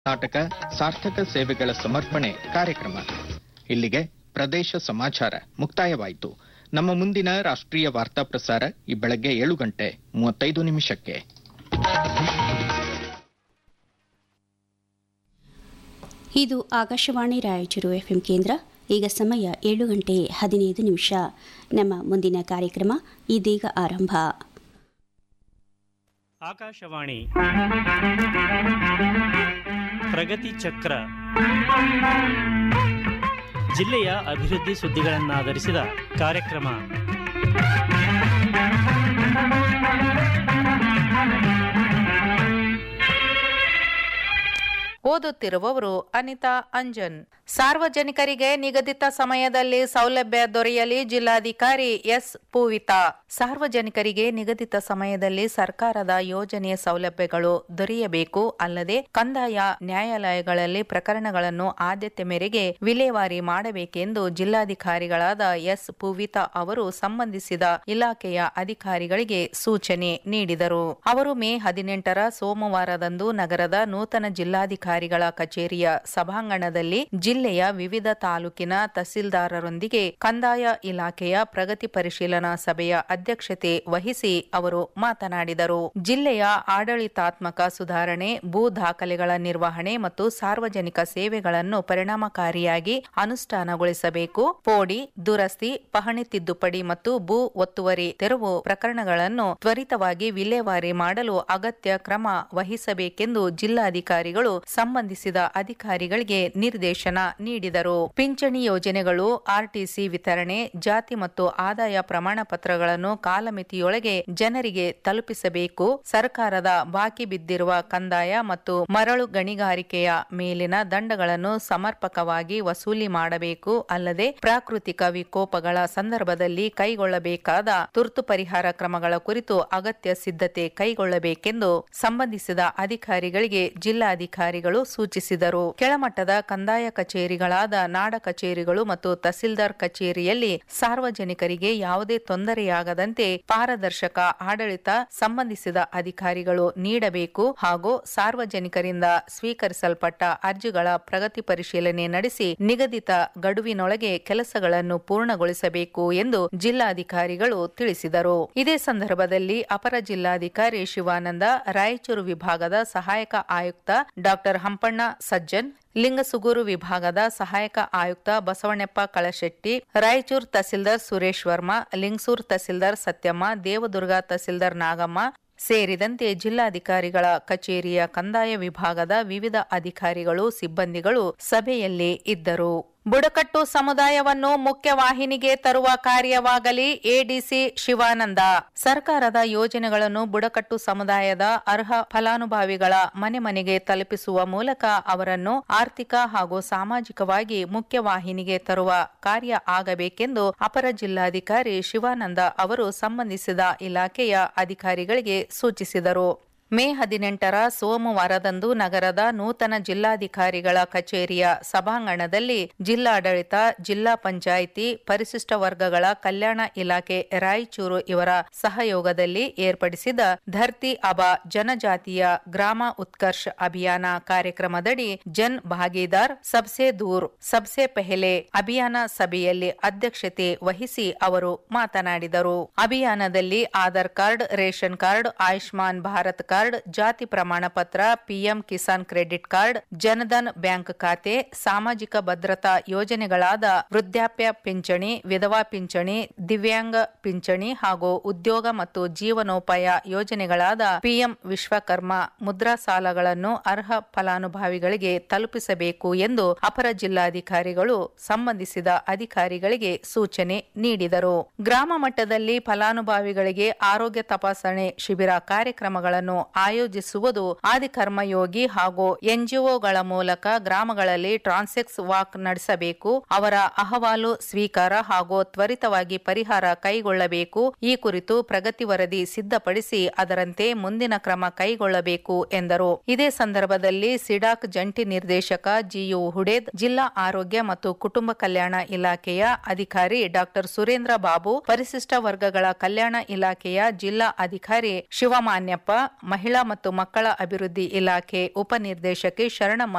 ನಾಟಕ ಸಾರ್ಥಕ ಸೇವೆಗಳ ಸಮರ್ಪಣೆ ಕಾರ್ಯಕ್ರಮ ಇಲ್ಲಿಗೆ ಪ್ರದೇಶ ಸಮಾಚಾರ ಮುಕ್ತಾಯವಾಯಿತು ನಮ್ಮ ಮುಂದಿನ ರಾಷ್ಟ್ರೀಯ ವಾರ್ತಾ ಪ್ರಸಾರ ಈ ಬೆಳಗ್ಗೆ ಏಳು ಗಂಟೆ ಮೂವತ್ತೈದು ನಿಮಿಷಕ್ಕೆ ಇದು ಆಕಾಶವಾಣಿ ರಾಯಚೂರು ಎಫ್ಎಂ ಕೇಂದ್ರ ಈಗ ಸಮಯ ಏಳು ಗಂಟೆ ಹದಿನೈದು ನಿಮಿಷ ನಮ್ಮ ಮುಂದಿನ ಕಾರ್ಯಕ್ರಮ ಇದೀಗ ಆರಂಭ ಆಕಾಶವಾಣಿ ಪ್ರಗತಿ ಚಕ್ರ ಜಿಲ್ಲೆಯ ಅಭಿವೃದ್ಧಿ ಸುದ್ದಿಗಳನ್ನಾಧರಿಸಿದ ಕಾರ್ಯಕ್ರಮ ಓದುತ್ತಿರುವವರು ಅನಿತಾ ಅಂಜನ್ ಸಾರ್ವಜನಿಕರಿಗೆ ನಿಗದಿತ ಸಮಯದಲ್ಲಿ ಸೌಲಭ್ಯ ದೊರೆಯಲಿ ಜಿಲ್ಲಾಧಿಕಾರಿ ಎಸ್ ಪೂವಿತಾ ಸಾರ್ವಜನಿಕರಿಗೆ ನಿಗದಿತ ಸಮಯದಲ್ಲಿ ಸರ್ಕಾರದ ಯೋಜನೆಯ ಸೌಲಭ್ಯಗಳು ದೊರೆಯಬೇಕು ಅಲ್ಲದೆ ಕಂದಾಯ ನ್ಯಾಯಾಲಯಗಳಲ್ಲಿ ಪ್ರಕರಣಗಳನ್ನು ಆದ್ಯತೆ ಮೇರೆಗೆ ವಿಲೇವಾರಿ ಮಾಡಬೇಕೆಂದು ಜಿಲ್ಲಾಧಿಕಾರಿಗಳಾದ ಎಸ್ ಪೂವಿತಾ ಅವರು ಸಂಬಂಧಿಸಿದ ಇಲಾಖೆಯ ಅಧಿಕಾರಿಗಳಿಗೆ ಸೂಚನೆ ನೀಡಿದರು ಅವರು ಮೇ ಹದಿನೆಂಟರ ಸೋಮವಾರದಂದು ನಗರದ ನೂತನ ಜಿಲ್ಲಾಧಿಕಾರಿಗಳ ಕಚೇರಿಯ ಸಭಾಂಗಣದಲ್ಲಿ ಜಿಲ್ಲೆಯ ವಿವಿಧ ತಾಲೂಕಿನ ತಹಸೀಲ್ದಾರರೊಂದಿಗೆ ಕಂದಾಯ ಇಲಾಖೆಯ ಪ್ರಗತಿ ಪರಿಶೀಲನಾ ಸಭೆಯ ಅಧ್ಯಕ್ಷತೆ ವಹಿಸಿ ಅವರು ಮಾತನಾಡಿದರು ಜಿಲ್ಲೆಯ ಆಡಳಿತಾತ್ಮಕ ಸುಧಾರಣೆ ಭೂ ದಾಖಲೆಗಳ ನಿರ್ವಹಣೆ ಮತ್ತು ಸಾರ್ವಜನಿಕ ಸೇವೆಗಳನ್ನು ಪರಿಣಾಮಕಾರಿಯಾಗಿ ಅನುಷ್ಠಾನಗೊಳಿಸಬೇಕು ಪೋಡಿ ದುರಸ್ತಿ ಪಹಣಿ ತಿದ್ದುಪಡಿ ಮತ್ತು ಭೂ ಒತ್ತುವರಿ ತೆರವು ಪ್ರಕರಣಗಳನ್ನು ತ್ವರಿತವಾಗಿ ವಿಲೇವಾರಿ ಮಾಡಲು ಅಗತ್ಯ ಕ್ರಮ ವಹಿಸಬೇಕೆಂದು ಜಿಲ್ಲಾಧಿಕಾರಿಗಳು ಸಂಬಂಧಿಸಿದ ಅಧಿಕಾರಿಗಳಿಗೆ ನಿರ್ದೇಶನ ನೀಡಿದರು ಪಿಂಚಣಿ ಯೋಜನೆಗಳು ಆರ್ಟಿಸಿ ವಿತರಣೆ ಜಾತಿ ಮತ್ತು ಆದಾಯ ಪ್ರಮಾಣ ಪತ್ರಗಳನ್ನು ಕಾಲಮಿತಿಯೊಳಗೆ ಜನರಿಗೆ ತಲುಪಿಸಬೇಕು ಸರ್ಕಾರದ ಬಾಕಿ ಬಿದ್ದಿರುವ ಕಂದಾಯ ಮತ್ತು ಮರಳು ಗಣಿಗಾರಿಕೆಯ ಮೇಲಿನ ದಂಡಗಳನ್ನು ಸಮರ್ಪಕವಾಗಿ ವಸೂಲಿ ಮಾಡಬೇಕು ಅಲ್ಲದೆ ಪ್ರಾಕೃತಿಕ ವಿಕೋಪಗಳ ಸಂದರ್ಭದಲ್ಲಿ ಕೈಗೊಳ್ಳಬೇಕಾದ ತುರ್ತು ಪರಿಹಾರ ಕ್ರಮಗಳ ಕುರಿತು ಅಗತ್ಯ ಸಿದ್ಧತೆ ಕೈಗೊಳ್ಳಬೇಕೆಂದು ಸಂಬಂಧಿಸಿದ ಅಧಿಕಾರಿಗಳಿಗೆ ಜಿಲ್ಲಾಧಿಕಾರಿಗಳು ಸೂಚಿಸಿದರು ಕೆಳಮಟ್ಟದ ಕಂದಾಯ ಕಚೇರಿಗಳಾದ ನಾಡ ಕಚೇರಿಗಳು ಮತ್ತು ತಹಸೀಲ್ದಾರ್ ಕಚೇರಿಯಲ್ಲಿ ಸಾರ್ವಜನಿಕರಿಗೆ ಯಾವುದೇ ತೊಂದರೆಯಾಗದಂತೆ ಪಾರದರ್ಶಕ ಆಡಳಿತ ಸಂಬಂಧಿಸಿದ ಅಧಿಕಾರಿಗಳು ನೀಡಬೇಕು ಹಾಗೂ ಸಾರ್ವಜನಿಕರಿಂದ ಸ್ವೀಕರಿಸಲ್ಪಟ್ಟ ಅರ್ಜಿಗಳ ಪ್ರಗತಿ ಪರಿಶೀಲನೆ ನಡೆಸಿ ನಿಗದಿತ ಗಡುವಿನೊಳಗೆ ಕೆಲಸಗಳನ್ನು ಪೂರ್ಣಗೊಳಿಸಬೇಕು ಎಂದು ಜಿಲ್ಲಾಧಿಕಾರಿಗಳು ತಿಳಿಸಿದರು ಇದೇ ಸಂದರ್ಭದಲ್ಲಿ ಅಪರ ಜಿಲ್ಲಾಧಿಕಾರಿ ಶಿವಾನಂದ ರಾಯಚೂರು ವಿಭಾಗದ ಸಹಾಯಕ ಆಯುಕ್ತ ಡಾಕ್ಟರ್ ಹಂಪಣ್ಣ ಸಜ್ಜನ್ ಲಿಂಗಸುಗೂರು ವಿಭಾಗದ ಸಹಾಯಕ ಆಯುಕ್ತ ಬಸವಣ್ಣಪ್ಪ ಕಳಶೆಟ್ಟಿ ರಾಯಚೂರು ತಹಸೀಲ್ದಾರ್ ಸುರೇಶ್ ವರ್ಮಾ ಲಿಂಗಸೂರು ತಹಸೀಲ್ದಾರ್ ಸತ್ಯಮ್ಮ ದೇವದುರ್ಗ ತಹಸೀಲ್ದಾರ್ ನಾಗಮ್ಮ ಸೇರಿದಂತೆ ಜಿಲ್ಲಾಧಿಕಾರಿಗಳ ಕಚೇರಿಯ ಕಂದಾಯ ವಿಭಾಗದ ವಿವಿಧ ಅಧಿಕಾರಿಗಳು ಸಿಬ್ಬಂದಿಗಳು ಸಭೆಯಲ್ಲಿ ಇದ್ದರು ಬುಡಕಟ್ಟು ಸಮುದಾಯವನ್ನು ಮುಖ್ಯವಾಹಿನಿಗೆ ತರುವ ಕಾರ್ಯವಾಗಲಿ ಎಡಿಸಿ ಶಿವಾನಂದ ಸರ್ಕಾರದ ಯೋಜನೆಗಳನ್ನು ಬುಡಕಟ್ಟು ಸಮುದಾಯದ ಅರ್ಹ ಫಲಾನುಭವಿಗಳ ಮನೆ ಮನೆಗೆ ತಲುಪಿಸುವ ಮೂಲಕ ಅವರನ್ನು ಆರ್ಥಿಕ ಹಾಗೂ ಸಾಮಾಜಿಕವಾಗಿ ಮುಖ್ಯವಾಹಿನಿಗೆ ತರುವ ಕಾರ್ಯ ಆಗಬೇಕೆಂದು ಅಪರ ಜಿಲ್ಲಾಧಿಕಾರಿ ಶಿವಾನಂದ ಅವರು ಸಂಬಂಧಿಸಿದ ಇಲಾಖೆಯ ಅಧಿಕಾರಿಗಳಿಗೆ ಸೂಚಿಸಿದರು ಮೇ ಹದಿನೆಂಟರ ಸೋಮವಾರದಂದು ನಗರದ ನೂತನ ಜಿಲ್ಲಾಧಿಕಾರಿಗಳ ಕಚೇರಿಯ ಸಭಾಂಗಣದಲ್ಲಿ ಜಿಲ್ಲಾಡಳಿತ ಜಿಲ್ಲಾ ಪಂಚಾಯಿತಿ ಪರಿಶಿಷ್ಟ ವರ್ಗಗಳ ಕಲ್ಯಾಣ ಇಲಾಖೆ ರಾಯಚೂರು ಇವರ ಸಹಯೋಗದಲ್ಲಿ ಏರ್ಪಡಿಸಿದ ಧರ್ತಿ ಅಬ ಜನಜಾತಿಯ ಗ್ರಾಮ ಉತ್ಕರ್ಷ್ ಅಭಿಯಾನ ಕಾರ್ಯಕ್ರಮದಡಿ ಜನ್ ಭಾಗೀದಾರ್ ಸಬ್ಸೆ ದೂರ್ ಸಬ್ಸೆ ಪೆಹಲೆ ಅಭಿಯಾನ ಸಭೆಯಲ್ಲಿ ಅಧ್ಯಕ್ಷತೆ ವಹಿಸಿ ಅವರು ಮಾತನಾಡಿದರು ಅಭಿಯಾನದಲ್ಲಿ Aadhaar card ration card Ayushman Bharat card card ಜಾತಿ ಪ್ರಮಾಣ ಪತ್ರ PM Kisan credit card Jan Dhan bank ಖಾತೆ ಸಾಮಾಜಿಕ ಭದ್ರತಾ ಯೋಜನೆಗಳಾದ ವೃದ್ಧಾಪ್ಯ ಪಿಂಚಣಿ ವಿಧವಾ ಪಿಂಚಣಿ ದಿವ್ಯಾಂಗ ಪಿಂಚಣಿ ಹಾಗೂ ಉದ್ಯೋಗ ಮತ್ತು ಜೀವನೋಪಾಯ ಯೋಜನೆಗಳಾದ ಪಿಎಂ ವಿಶ್ವಕರ್ಮ ಮುದ್ರಾ ಸಾಲಗಳನ್ನು ಅರ್ಹ ಫಲಾನುಭವಿಗಳಿಗೆ ತಲುಪಿಸಬೇಕು ಎಂದು ಅಪರ ಜಿಲ್ಲಾಧಿಕಾರಿಗಳು ಸಂಬಂಧಿಸಿದ ಅಧಿಕಾರಿಗಳಿಗೆ ಸೂಚನೆ ನೀಡಿದರು ಗ್ರಾಮ ಮಟ್ಟದಲ್ಲಿ ಫಲಾನುಭವಿಗಳಿಗೆ ಆರೋಗ್ಯ ತಪಾಸಣೆ ಶಿಬಿರ ಕಾರ್ಯಕ್ರಮಗಳನ್ನು ಆಯೋಜಿಸುವುದು ಆದಿಕರ್ಮಯೋಗಿ ಹಾಗೂ ಎನ್ಜಿಒಗಳ ಮೂಲಕ ಗ್ರಾಮಗಳಲ್ಲಿ ಟ್ರಾನ್ಸೆಕ್ಸ್ ವಾಕ್ ನಡೆಸಬೇಕು ಅವರ ಅಹವಾಲು ಸ್ವೀಕಾರ ಹಾಗೂ ತ್ವರಿತವಾಗಿ ಪರಿಹಾರ ಕೈಗೊಳ್ಳಬೇಕು ಈ ಕುರಿತು ಪ್ರಗತಿ ವರದಿ ಸಿದ್ಧಪಡಿಸಿ ಅದರಂತೆ ಮುಂದಿನ ಕ್ರಮ ಕೈಗೊಳ್ಳಬೇಕು ಎಂದರು ಇದೇ ಸಂದರ್ಭದಲ್ಲಿ ಸಿಡಾಕ್ ಜಂಟಿ ನಿರ್ದೇಶಕ ಜಿಯು ಹುಡೇದ್ ಜಿಲ್ಲಾ ಆರೋಗ್ಯ ಮತ್ತು ಕುಟುಂಬ ಕಲ್ಯಾಣ ಇಲಾಖೆಯ ಅಧಿಕಾರಿ ಡಾಕ್ಟರ್ ಸುರೇಂದ್ರ ಬಾಬು ಪರಿಶಿಷ್ಟ ವರ್ಗಗಳ ಕಲ್ಯಾಣ ಇಲಾಖೆಯ ಜಿಲ್ಲಾ ಅಧಿಕಾರಿ ಶಿವಮಾನ್ಯಪ್ಪ ಮಹಿಳಾ ಮತ್ತು ಮಕ್ಕಳ ಅಭಿವೃದ್ಧಿ ಇಲಾಖೆ ಉಪನಿರ್ದೇಶಕಿ ಶರಣಮ್ಮ